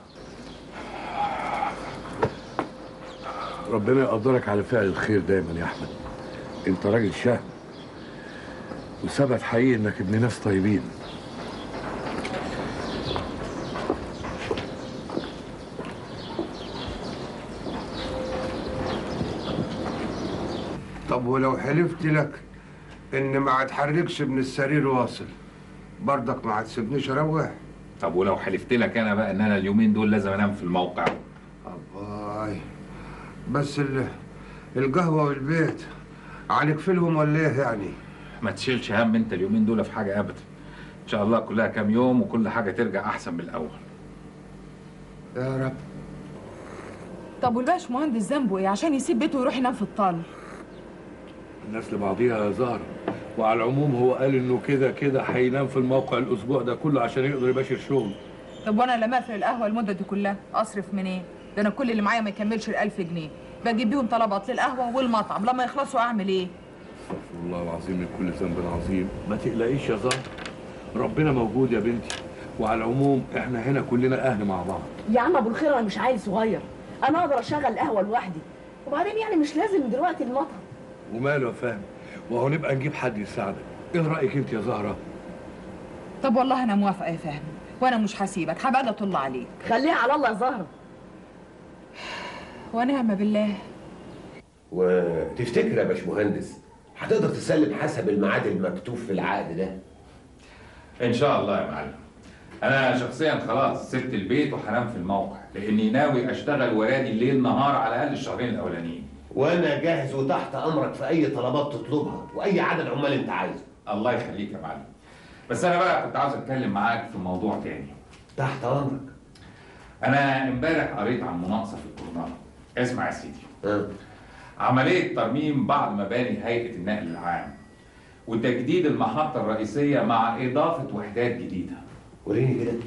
ربنا يقدرك على فعل الخير دايما يا احمد انت راجل شهم وثبت حقيقي انك ابن ناس طيبين طب ولو حلفت لك ان ما هتحركش من السرير واصل برضك ما هتسيبنيش اروح طب ولو حلفت لك انا بقى ان انا اليومين دول لازم انام في الموقع باي بس ال- القهوه والبيت هنقفلهم ولا ايه يعني ما تشيلش هم انت اليومين دول في حاجه ابدا ان شاء الله كلها كام يوم وكل حاجه ترجع احسن من الاول يا رب طب والباش مهندس ذنبه ايه عشان يسيب بيته ويروح ينام في الطل الناس لبعضيها يا زهر وعلى العموم هو قال انه كده كده هينام في الموقع الاسبوع ده كله عشان يقدر يباشر شغله طب وانا لما اقفل القهوه المده دي كلها اصرف منين ده انا كل اللي معايا ما يكملش ال1000 جنيه بجيب بيهم طلبات للقهوه والمطعم لما يخلصوا اعمل ايه استغفر الله العظيم من كل ذنب عظيم ما تقلقيش يا زهر ربنا موجود يا بنتي وعلى العموم احنا هنا كلنا اهل مع بعض يا عم ابو الخير انا مش عيل صغير انا اقدر اشغل قهوه لوحدي وبعدين يعني مش لازم دلوقتي المطعم وماله يا فهمي وهو نبقى نجيب حد يساعدك ايه رايك انت يا زهره طب والله انا موافقه يا فهمي وانا مش هسيبك هبقى اجي اطل عليك خليها على الله يا زهره ونعم بالله وتفتكر يا باشمهندس هتقدر تسلم حسب الميعاد المكتوب في العقد ده ان شاء الله يا معلم انا شخصيا خلاص سبت البيت وهنام في الموقع لاني ناوي اشتغل ورادي الليل نهار على الاقل الشهرين الاولانيين وانا جاهز وتحت امرك في اي طلبات تطلبها واي عدد عمال انت عايزه الله يخليك يا معلم بس انا بقى كنت عاوز اتكلم معاك في موضوع تاني تحت امرك انا امبارح قريت عن مناقصه في الجورنال اسمع يا سيدي عمليه ترميم بعض مباني هيئه النقل العام وتجديد المحطه الرئيسيه مع اضافه وحدات جديده وريني كده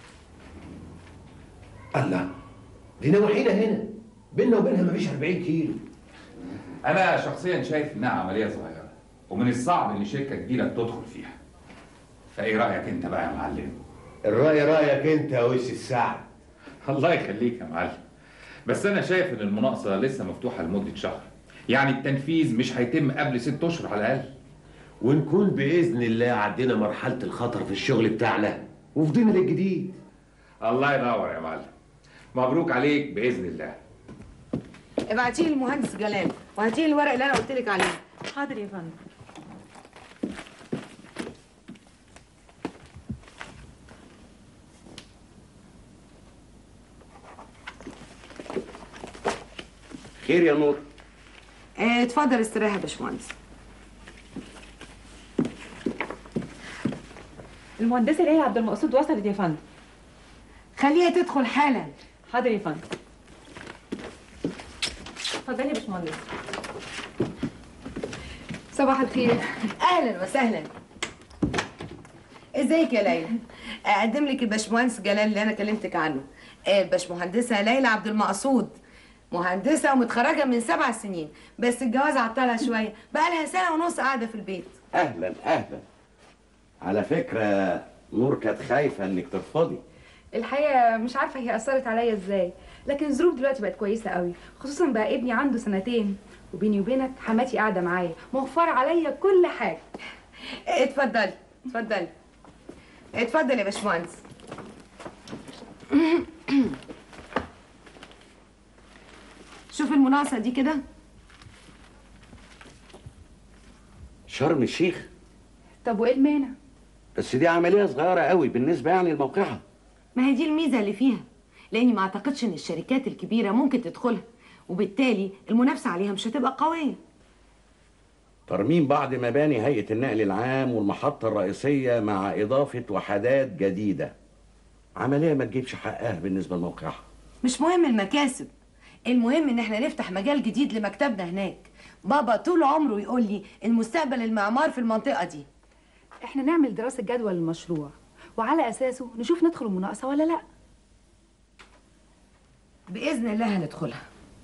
الله دي نواحينا هنا بينا وبينها مفيش 40 كيلو انا شخصيا شايف انها عمليه صغيره ومن الصعب ان شركه كبيره تدخل فيها فايه رايك انت بقى يا معلم الراي رايك انت يا وش السعد الله يخليك يا معلم بس انا شايف ان المناقصه لسه مفتوحه لمده شهر يعني التنفيذ مش هيتم قبل ست اشهر على الاقل ونكون باذن الله عدينا مرحله الخطر في الشغل بتاعنا وفضينا للجديد الله ينور يا معلم مبروك عليك باذن الله ابعتي لي المهندس جلال وهاتي لي الورق اللي انا قلت لك عليه حاضر يا فندم خير يا نور اه اتفضل استريح يا باشمهندس المهندسه ليلى عبد المقصود وصلت يا فندم خليها تدخل حالا حاضر يا فندم اتفضلي يا باشمهندس صباح الخير اهلا وسهلا ازيك يا ليلى اقدم لك الباشمهندس جلال اللي انا كلمتك عنه آه، الباشمهندسه ليلى عبد المقصود مهندسه ومتخرجه من سبع سنين بس الجواز عطلها شويه بقى لها سنه ونص قاعده في البيت اهلا اهلا على فكره نور كانت خايفه انك ترفضي الحقيقه مش عارفه هي اثرت عليا ازاي لكن الظروف دلوقتي بقت كويسه قوي خصوصا بقى ابني عنده سنتين وبيني وبينك حماتي قاعده معايا موفره عليا كل حاجه اتفضلي اتفضلي اتفضل يا باشمهندس شوف المناقصه دي كده شرم الشيخ طب وايه المانع بس دي عمليه صغيره قوي بالنسبه يعني لموقعها ما هي دي الميزه اللي فيها لاني ما اعتقدش ان الشركات الكبيره ممكن تدخلها وبالتالي المنافسه عليها مش هتبقى قويه ترميم بعض مباني هيئه النقل العام والمحطه الرئيسيه مع اضافه وحدات جديده عمليه ما تجيبش حقها بالنسبه لموقعها مش مهم المكاسب المهم ان احنا نفتح مجال جديد لمكتبنا هناك بابا طول عمره يقول لي المستقبل المعمار في المنطقه دي احنا نعمل دراسه جدوى للمشروع وعلى اساسه نشوف ندخل المناقصه ولا لا باذن الله هندخلها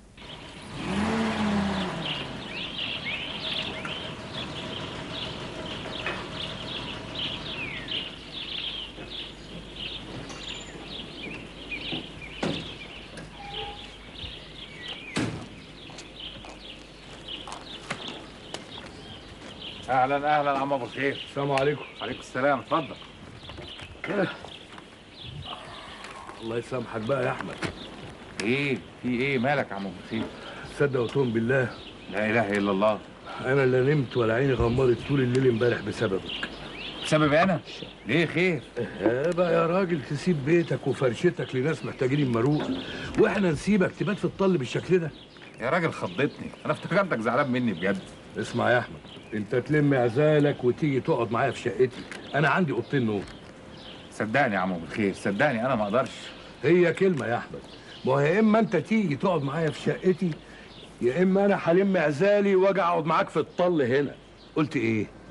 اهلا اهلا عم ابو الخير السلام عليكم عليكم السلام اتفضل الله يسامحك بقى يا احمد ايه في ايه مالك يا عم ابو الخير تصدق وتؤمن بالله لا اله الا الله انا لا نمت ولا عيني غمضت طول الليل امبارح بسببك بسببي انا ليه خير ايه بقى يا راجل تسيب بيتك وفرشتك لناس محتاجين مروق واحنا نسيبك تبات في الطل بالشكل ده يا راجل خضتني انا افتكرتك زعلان مني بجد اسمع يا احمد انت تلم عزالك وتيجي تقعد معايا في شقتي انا عندي اوضتين نوم صدقني يا عم ابو الخير صدقني انا ما اقدرش هي كلمه يا احمد ما هو يا اما انت تيجي تقعد معايا في شقتي يا اما انا هلم عزالي واجي اقعد معاك في الطل هنا قلت ايه